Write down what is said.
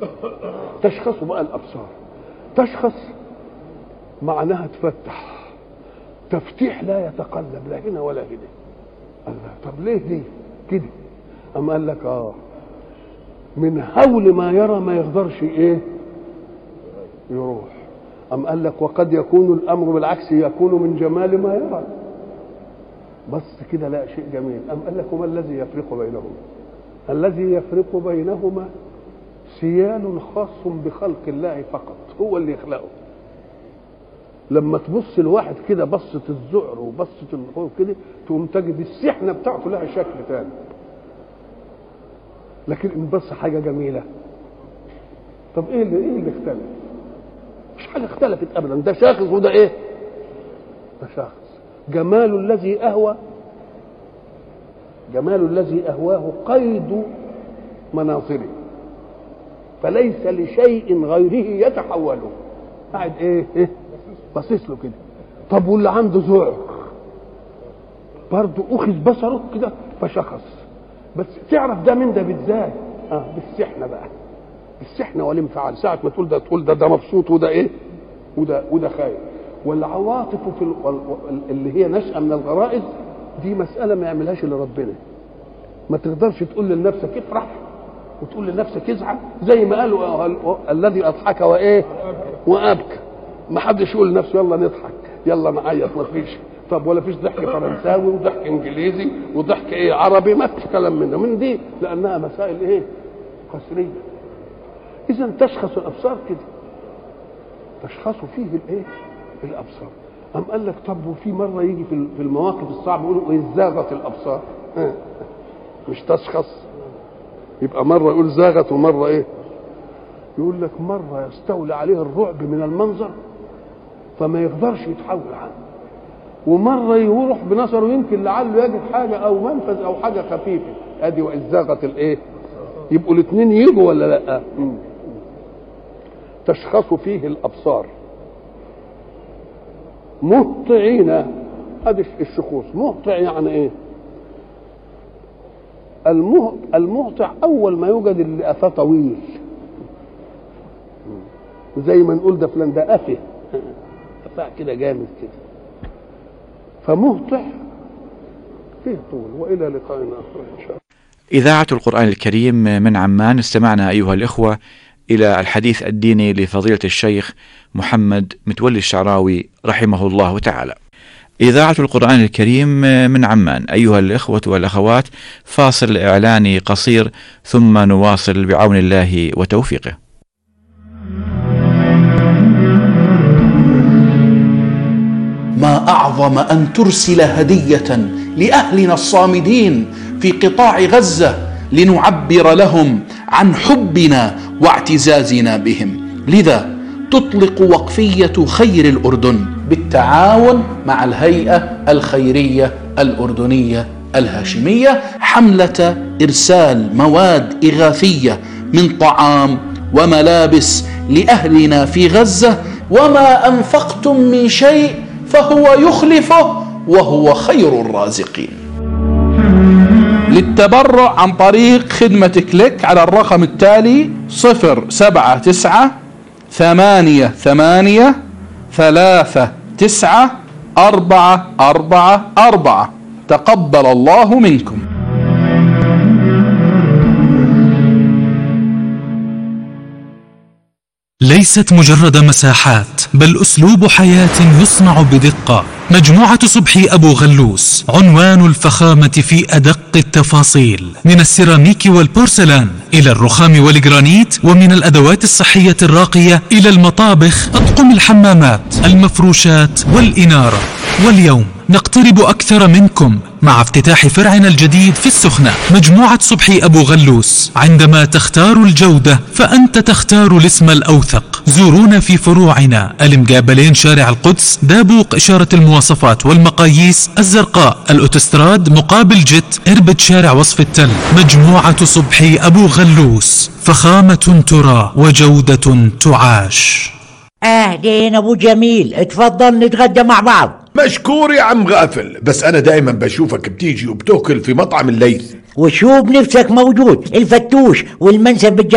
تشخص بقى الابصار تشخص معناها تفتح تفتيح لا يتقلب لا هنا ولا هنا الله طب ليه دي كده أم قال لك اه من هول ما يرى ما يقدرش ايه يروح أم قال لك وقد يكون الأمر بالعكس يكون من جمال ما يرى بس كده لا شيء جميل أم قال لك وما الذي يفرق بينهما الذي يفرق بينهما سيال خاص بخلق الله فقط هو اللي يخلقه لما تبص لواحد كده بصة الذعر وبصة الخوف كده تقوم تجد السحنة بتاعته لها شكل تاني لكن ان بص حاجة جميلة طب ايه اللي ايه اللي اختلف؟ مش حاجة اختلفت ابدا ده شاخص وده ايه؟ ده شاخص جمال الذي اهوى جمال الذي اهواه قيد مناظره فليس لشيء غيره يتحوله قاعد ايه ايه باصص له كده طب واللي عنده ذعر برضه اخذ بصره كده فشخص بس تعرف ده من ده بالذات اه بالسحنه بقى السحنه والانفعال ساعه ما تقول ده تقول ده ده مبسوط وده ايه وده وده خايف والعواطف في ال... اللي هي نشأة من الغرائز دي مسألة ما يعملهاش إلا ربنا ما تقدرش تقول لنفسك افرح وتقول لنفسك ازعل زي ما قالوا الذي اضحك وايه وابكى ما حدش يقول لنفسه يلا نضحك يلا نعيط ما فيش طب ولا فيش ضحك فرنساوي وضحك انجليزي وضحك ايه عربي ما فيش كلام منه من دي لانها مسائل ايه قسريه اذا تشخص الابصار كده تشخص فيه الايه الابصار أم قال لك طب وفي مرة يجي في المواقف الصعبة يقولوا إيه زاغت الأبصار مش تشخص يبقى مرة يقول زاغت ومرة إيه يقول لك مرة يستولي عليه الرعب من المنظر فما يقدرش يتحول عنه ومرة يروح بنظره يمكن لعله يجد حاجة أو منفذ أو حاجة خفيفة أدي وإذ زاغت الإيه يبقوا الاثنين يجوا ولا لا تشخص فيه الأبصار مهطعين هذه الشخوص مهطع يعني ايه المه... المهطع اول ما يوجد اللي قفاه طويل زي ما نقول ده فلان ده قفه قفاه كده جامد كده فمهطع فيه طول والى لقاء اخر ان شاء الله إذاعة القرآن الكريم من عمان استمعنا أيها الإخوة إلى الحديث الديني لفضيلة الشيخ محمد متولي الشعراوي رحمه الله تعالى. إذاعة القرآن الكريم من عمان أيها الإخوة والأخوات فاصل إعلاني قصير ثم نواصل بعون الله وتوفيقه. ما أعظم أن ترسل هدية لأهلنا الصامدين في قطاع غزة لنعبر لهم عن حبنا واعتزازنا بهم لذا تطلق وقفية خير الأردن بالتعاون مع الهيئة الخيرية الأردنية الهاشمية حملة إرسال مواد إغاثية من طعام وملابس لأهلنا في غزة وما أنفقتم من شيء فهو يخلفه وهو خير الرازقين للتبرع عن طريق خدمة كليك على الرقم التالي صفر سبعة تسعة ثمانية ثمانية ثلاثة تسعة أربعة أربعة أربعة تقبل الله منكم ليست مجرد مساحات بل اسلوب حياه يصنع بدقه مجموعه صبحي ابو غلوس عنوان الفخامه في ادق التفاصيل من السيراميك والبورسلان الى الرخام والجرانيت ومن الادوات الصحيه الراقيه الى المطابخ اطقم الحمامات المفروشات والاناره واليوم نقترب أكثر منكم مع افتتاح فرعنا الجديد في السخنة مجموعة صبحي أبو غلوس عندما تختار الجودة فأنت تختار الاسم الأوثق زورونا في فروعنا المقابلين شارع القدس دابوق إشارة المواصفات والمقاييس الزرقاء الأوتستراد مقابل جت إربد شارع وصف التل مجموعة صبحي أبو غلوس فخامة ترى وجودة تعاش اهلين ابو جميل اتفضل نتغدى مع بعض مشكور يا عم غافل بس انا دايما بشوفك بتيجي وبتاكل في مطعم الليث وشو بنفسك موجود الفتوش والمنسف بالجمال